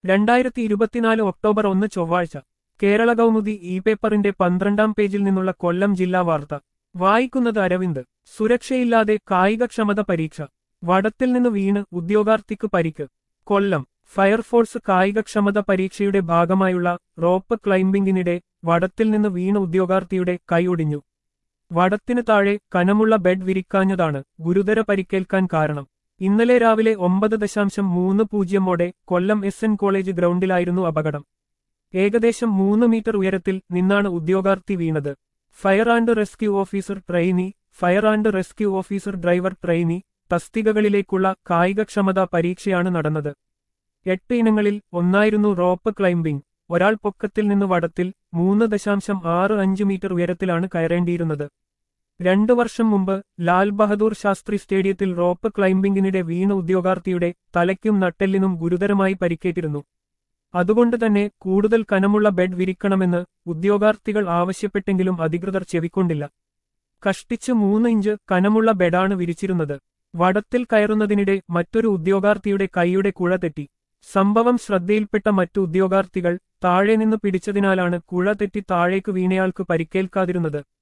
രണ്ടായിരത്തി ഇരുപത്തിനാല് ഒക്ടോബർ ഒന്ന് ചൊവ്വാഴ്ച കേരള കൗമുദി ഇ പേപ്പറിന്റെ പന്ത്രണ്ടാം പേജിൽ നിന്നുള്ള കൊല്ലം ജില്ലാ വാർത്ത വായിക്കുന്നത് അരവിന്ദ് സുരക്ഷയില്ലാതെ കായികക്ഷമത പരീക്ഷ വടത്തിൽ നിന്ന് വീണ് ഉദ്യോഗാർത്ഥിക്ക് പരിക്ക് കൊല്ലം ഫയർഫോഴ്സ് കായികക്ഷമത പരീക്ഷയുടെ ഭാഗമായുള്ള റോപ്പ് ക്ലൈംബിംഗിനിടെ വടത്തിൽ നിന്ന് വീണ ഉദ്യോഗാർത്ഥിയുടെ കൈ ഒടിഞ്ഞു വടത്തിന് താഴെ കനമുള്ള ബെഡ് വിരിക്കാഞ്ഞതാണ് ഗുരുതര പരിക്കേൽക്കാൻ കാരണം ഇന്നലെ രാവിലെ ഒമ്പത് ദശാംശം മൂന്ന് പൂജ്യമോടെ കൊല്ലം എസ് എൻ കോളേജ് ഗ്രൗണ്ടിലായിരുന്നു അപകടം ഏകദേശം മൂന്ന് മീറ്റർ ഉയരത്തിൽ നിന്നാണ് ഉദ്യോഗാർത്ഥി വീണത് fire and rescue officer trainee fire and rescue officer driver trainee തസ്തികകളിലേക്കുള്ള കായികക്ഷമതാ പരീക്ഷയാണ് നടന്നത് എട്ട് ഇനങ്ങളിൽ ഒന്നായിരുന്നു റോപ്പ് ക്ലൈംബിംഗ് ഒരാൾ പൊക്കത്തിൽ നിന്ന് വടത്തിൽ മൂന്ന് ദശാംശം ആറ് അഞ്ച് മീറ്റർ ഉയരത്തിലാണ് കയറേണ്ടിയിരുന്നത് രണ്ടു വർഷം മുമ്പ് ലാൽ ബഹദൂർ ശാസ്ത്രി സ്റ്റേഡിയത്തിൽ റോപ്പ് ക്ലൈംബിംഗിനിടെ വീണ ഉദ്യോഗാർത്ഥിയുടെ തലയ്ക്കും നട്ടെല്ലിനും ഗുരുതരമായി പരിക്കേറ്റിരുന്നു അതുകൊണ്ട് തന്നെ കൂടുതൽ കനമുള്ള ബെഡ് വിരിക്കണമെന്ന് ഉദ്യോഗാർത്ഥികൾ ആവശ്യപ്പെട്ടെങ്കിലും അധികൃതർ ചെവിക്കൊണ്ടില്ല കഷ്ടിച്ച് മൂന്ന് ഇഞ്ച് കനമുള്ള ബെഡാണ് വിരിച്ചിരുന്നത് വടത്തിൽ കയറുന്നതിനിടെ മറ്റൊരു ഉദ്യോഗാർത്ഥിയുടെ കൈയുടെ കുഴ തെറ്റി സംഭവം ശ്രദ്ധയിൽപ്പെട്ട മറ്റു ഉദ്യോഗാർത്ഥികൾ താഴെ നിന്ന് പിടിച്ചതിനാലാണ് കുഴ തെറ്റി താഴേക്ക് വീണയാൾക്ക് പരിക്കേൽക്കാതിരുന്നത്